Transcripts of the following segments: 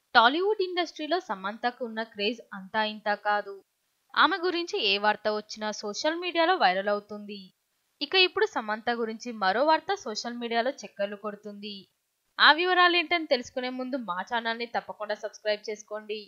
టాలీవుడ్ ఇండస్ట్రీలో సమంతకు ఉన్న క్రేజ్ అంతా ఇంతా కాదు ఆమె గురించి ఏ వార్త వచ్చినా సోషల్ మీడియాలో వైరల్ అవుతుంది ఇక ఇప్పుడు సమంత గురించి మరో వార్త సోషల్ మీడియాలో చక్కర్లు కొడుతుంది ఆ వివరాలు ఏంటని తెలుసుకునే ముందు మా ఛానల్ని తప్పకుండా సబ్స్క్రైబ్ చేసుకోండి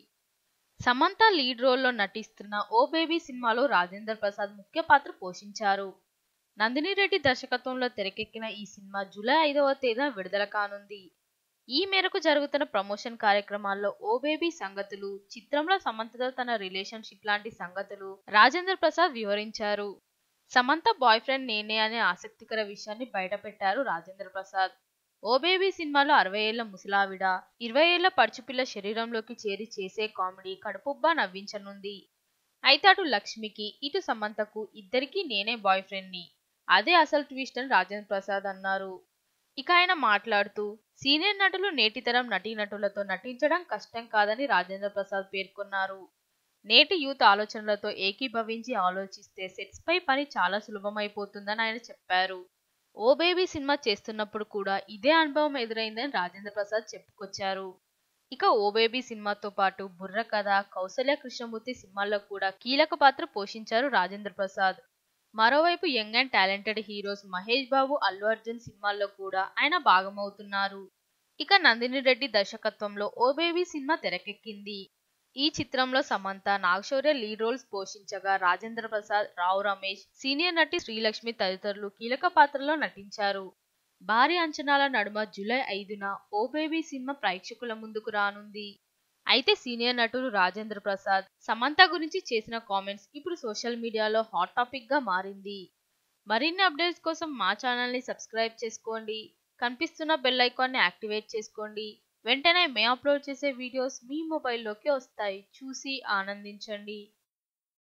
సమంత లీడ్ రోల్లో నటిస్తున్న ఓ బేబీ సినిమాలో రాజేందర్ ప్రసాద్ ముఖ్య పాత్ర పోషించారు నందిని రెడ్డి దర్శకత్వంలో తెరకెక్కిన ఈ సినిమా జూలై ఐదవ తేదీన విడుదల కానుంది ఈ మేరకు జరుగుతున్న ప్రమోషన్ కార్యక్రమాల్లో ఓ బేబీ సంగతులు చిత్రంలో సమంతతో తన రిలేషన్షిప్ లాంటి సంగతులు రాజేందర్ ప్రసాద్ వివరించారు సమంత బాయ్ ఫ్రెండ్ నేనే అనే ఆసక్తికర విషయాన్ని బయటపెట్టారు రాజేంద్ర ప్రసాద్ ఓ బేబీ సినిమాలో అరవై ఏళ్ల ముసలావిడ ఇరవై ఏళ్ల పడుచుపిల్ల శరీరంలోకి చేరి చేసే కామెడీ కడుపుబ్బా నవ్వించనుంది అయితే అటు లక్ష్మికి ఇటు సమంతకు ఇద్దరికీ నేనే బాయ్ ఫ్రెండ్ని అదే అసలు ట్విస్ట్ అని రాజేంద్ర ప్రసాద్ అన్నారు ఇక ఆయన మాట్లాడుతూ సీనియర్ నటులు నేటితరం నటీనటులతో నటించడం కష్టం కాదని రాజేంద్ర ప్రసాద్ పేర్కొన్నారు నేటి యూత్ ఆలోచనలతో ఏకీభవించి ఆలోచిస్తే సెట్స్ పై పని చాలా సులభమైపోతుందని ఆయన చెప్పారు ఓ బేబీ సినిమా చేస్తున్నప్పుడు కూడా ఇదే అనుభవం ఎదురైందని రాజేంద్ర ప్రసాద్ చెప్పుకొచ్చారు ఇక ఓ బేబీ సినిమాతో పాటు బుర్ర కథ కౌసల్య కృష్ణమూర్తి సినిమాల్లో కూడా కీలక పాత్ర పోషించారు రాజేంద్ర ప్రసాద్ మరోవైపు young and talented heroes Mahesh Babu Allu Arjun సినిమాల్లో కూడా ఆయన భాగమవుతున్నారు ఇక నందిని రెడ్డి దర్శకత్వంలో ఓ బేబీ సినిమా తెరకెక్కింది ఈ చిత్రంలో సమంత నాగశౌర్య లీడ్ రోల్స్ పోషించగా రాజేంద్ర ప్రసాద్ రావు రమేష్ సీనియర్ నటి శ్రీలక్ష్మి తదితరులు కీలక పాత్రలో నటించారు భారీ అంచనాల నడుమ జూలై ఐదున ఓ బేబీ సినిమా ప్రేక్షకుల ముందుకు రానుంది అయితే సీనియర్ నటుడు రాజేంద్ర ప్రసాద్ సమంత గురించి చేసిన కామెంట్స్ ఇప్పుడు సోషల్ మీడియాలో హాట్ టాపిక్ గా మారింది మరిన్ని అప్డేట్స్ కోసం మా ఛానల్ని సబ్స్క్రైబ్ చేసుకోండి కనిపిస్తున్న బెల్ ఐకాన్ని యాక్టివేట్ చేసుకోండి వెంటనే మేము అప్లోడ్ చేసే వీడియోస్ మీ మొబైల్లోకి వస్తాయి చూసి ఆనందించండి